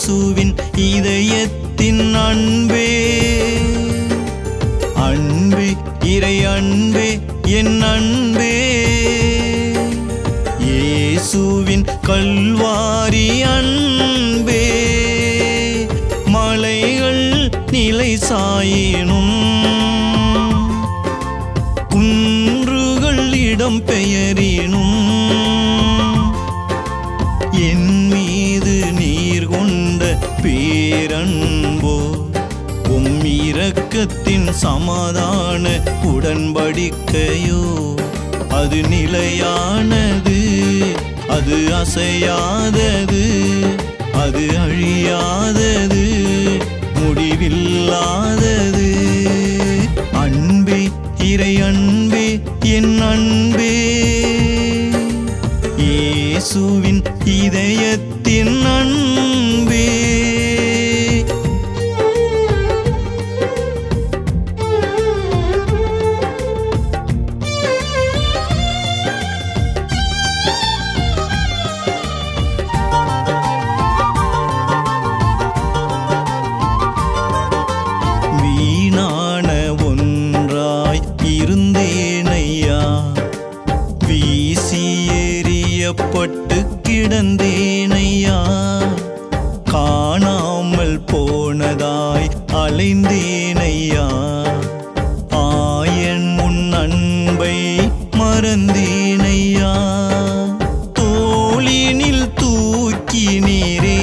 இயேசுவின் இதயத்தின் அன்பே அன்பே இறை அன்பே என் அன்பே இயேசுவின் கல்வாரி அன்பே மலைகள் நிலை சாயினும் குன்றுகள் இடம் பெயரினும் என் மீது நீர் கொண்ட பேரன்போ உம் இரக்கத்தின் சமாதான உடன்படிக்கையோ அது நிலையானது அது அசையாதது அது அழியாதது முடிவில்லாதது அன்பே இறை அன்பே என் அன்பே இயேசுவின் இதயத்தின் அன்பே வீணான ஒன்றாய் இருந்தேனையா வீசி எறியப்பட்டு கிடந்தேனையா காணாமல் போனதாய் அலைந்தேனையா ஆயன் உன் அன்பை மறந்தேனையா தோளினில் தூக்கினீரே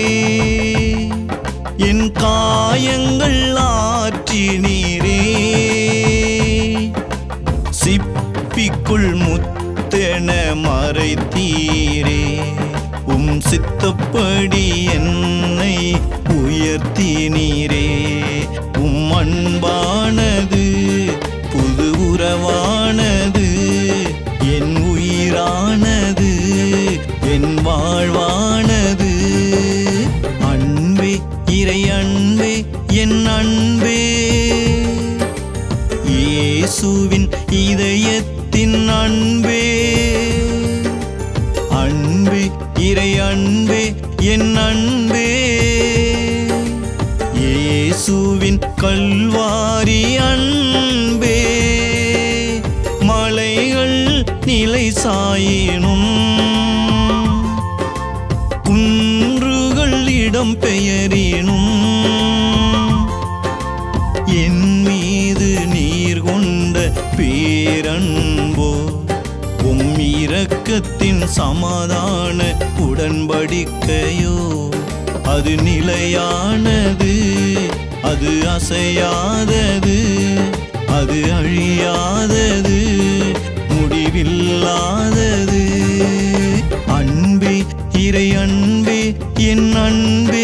என் காயங்கள் ஆற்றினீரே சிப்பிக்குள் முத்தென மறைத்தீரே உம் சித்தப்படி என்னை உயர்த்தினீரே உம் அன்பானது புது உறவானது என் உயிரானது என் வாழ்வானது அன்பே இறை அன்பே என் அன்பே இயேசுவின் இதயத்தின் அன்பே அன்பே இறை அன்பே என் அன்பே இயேசுவின் கல்வாரி அன்பே மலைகள் நிலை சாயினும் குன்றுகள் இடம் பெயரினும் என் மீது நீர் கொண்ட பேரன்போ உம் இரக்கத்தின் சமாதான உடன்படிக்கையோ அது நிலையானது அது அசையாதது அது அழியாதது முடிவில்லாதது அன்பே இறை அன்பே என் அன்பே